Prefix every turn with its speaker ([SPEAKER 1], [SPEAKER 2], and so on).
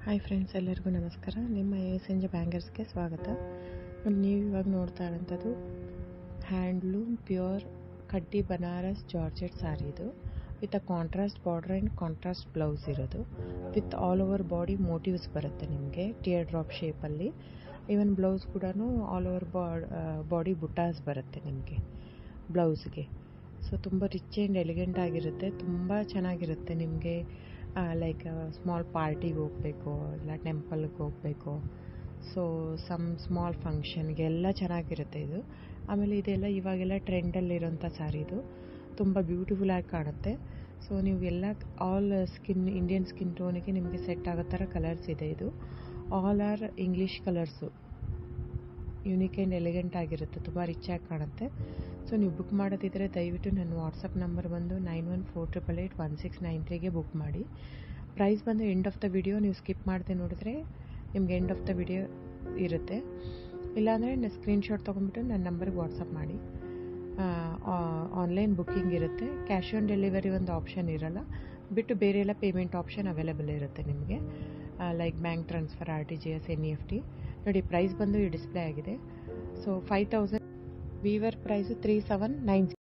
[SPEAKER 1] hi friends ಎಲ್ಲರಿಗೂ ನಮಸ್ಕಾರ ನಿಮ್ಮ ಎ ಸಂಜೆ ಬ್ಯಾಂಗರ್ಸ್ಗೆ ಸ್ವಾಗತ ನೋಡಿ ನೀವು ಇವಾಗ ನೋಡ್ತಾ ಇರೋಂಥದ್ದು ಹ್ಯಾಂಡ್ಲೂಮ್ ಪ್ಯೂರ್ ಕಡ್ಡಿ ಬನಾರಸ್ ಜಾರ್ಜೆಟ್ ಸಾರಿ ಇದು with a contrast border and contrast blouse ಇರೋದು with all over body motifs ಬರುತ್ತೆ ನಿಮಗೆ ಟಿಯರ್ ಡ್ರಾಪ್ ಶೇಪಲ್ಲಿ ಈವನ್ ಬ್ಲೌಸ್ ಕೂಡ ಆಲ್ ಓವರ್ ಬಾಡಿ ಬುಟಾಸ್ ಬರುತ್ತೆ ನಿಮಗೆ ಬ್ಲೌಸ್ಗೆ ಸೊ ತುಂಬ ರಿಚ್ ಆ್ಯಂಡ್ ಎಲಿಗೆಂಟ್ ಆಗಿರುತ್ತೆ ತುಂಬ ಚೆನ್ನಾಗಿರುತ್ತೆ ನಿಮಗೆ ಲೈಕ್ ಸ್ಮಾಲ್ ಪಾರ್ಟಿಗೆ ಹೋಗಬೇಕು ಇಲ್ಲ ಟೆಂಪಲ್ಗೆ ಹೋಗಬೇಕು ಸೊ ಸಮ್ ಸ್ಮಾಲ್ ಫಂಕ್ಷನ್ಗೆ ಎಲ್ಲ ಚೆನ್ನಾಗಿರುತ್ತೆ ಇದು ಆಮೇಲೆ ಇದೆಲ್ಲ ಇವಾಗೆಲ್ಲ ಟ್ರೆಂಡಲ್ಲಿರೋಂಥ ಸ್ಯಾರಿ ಇದು ತುಂಬ ಬ್ಯೂಟಿಫುಲ್ ಆಗಿ ಕಾಣುತ್ತೆ ಸೊ ನೀವು ಎಲ್ಲ ಆಲ್ ಸ್ಕಿನ್ ಇಂಡಿಯನ್ ಸ್ಕಿನ್ ಟೋನಿಗೆ ನಿಮಗೆ ಸೆಟ್ ಆಗೋ ಥರ ಕಲರ್ಸ್ ಇದೆ ಇದು all are English colours unique and elegant ಆಗಿರುತ್ತೆ ತುಂಬ ರಿಚ್ ಆಗಿ ಕಾಣುತ್ತೆ ಸೊ ನೀವು ಬುಕ್ ಮಾಡೋದಿದ್ದರೆ ದಯವಿಟ್ಟು ನನ್ನ ವಾಟ್ಸಪ್ ನಂಬರ್ ಬಂದು nine one four triple eight one six nine ತ್ರೀಗೆ ಬುಕ್ ಮಾಡಿ ಪ್ರೈಸ್ ಬಂದು ಎಂಡ್ ಆಫ್ ದ ವಿಡಿಯೋ ನೀವು ಸ್ಕಿಪ್ ಮಾಡದೆ ನೋಡಿದ್ರೆ ನಿಮ್ಗೆ ಎಂಡ್ ಆಫ್ ದ ವಿಡಿಯೋ ಇರುತ್ತೆ ಇಲ್ಲಾಂದರೆ ಸ್ಕ್ರೀನ್ಶಾಟ್ ತೊಗೊಂಡ್ಬಿಟ್ಟು ನನ್ನ ನಂಬರ್ಗೆ ವಾಟ್ಸಪ್ ಮಾಡಿ ಆನ್ಲೈನ್ ಬುಕ್ಕಿಂಗ್ ಇರುತ್ತೆ ಕ್ಯಾಶ್ ಆನ್ ಡೆಲಿವರಿ ಒಂದು ಆಪ್ಷನ್ ಇರಲ್ಲ ಬಿಟ್ಟು ಬೇರೆ ಎಲ್ಲ ಪೇಮೆಂಟ್ ಆಪ್ಷನ್ ಅವೈಲೇಬಲ್ ಇರುತ್ತೆ ನಿಮಗೆ like bank transfer R T G S N E F T ನೋಡಿ ಪ್ರೈಸ್ ಬಂದು ಈ ಡಿಸ್ಪ್ಲೇ ಆಗಿದೆ so five thousand weaver price three seven nine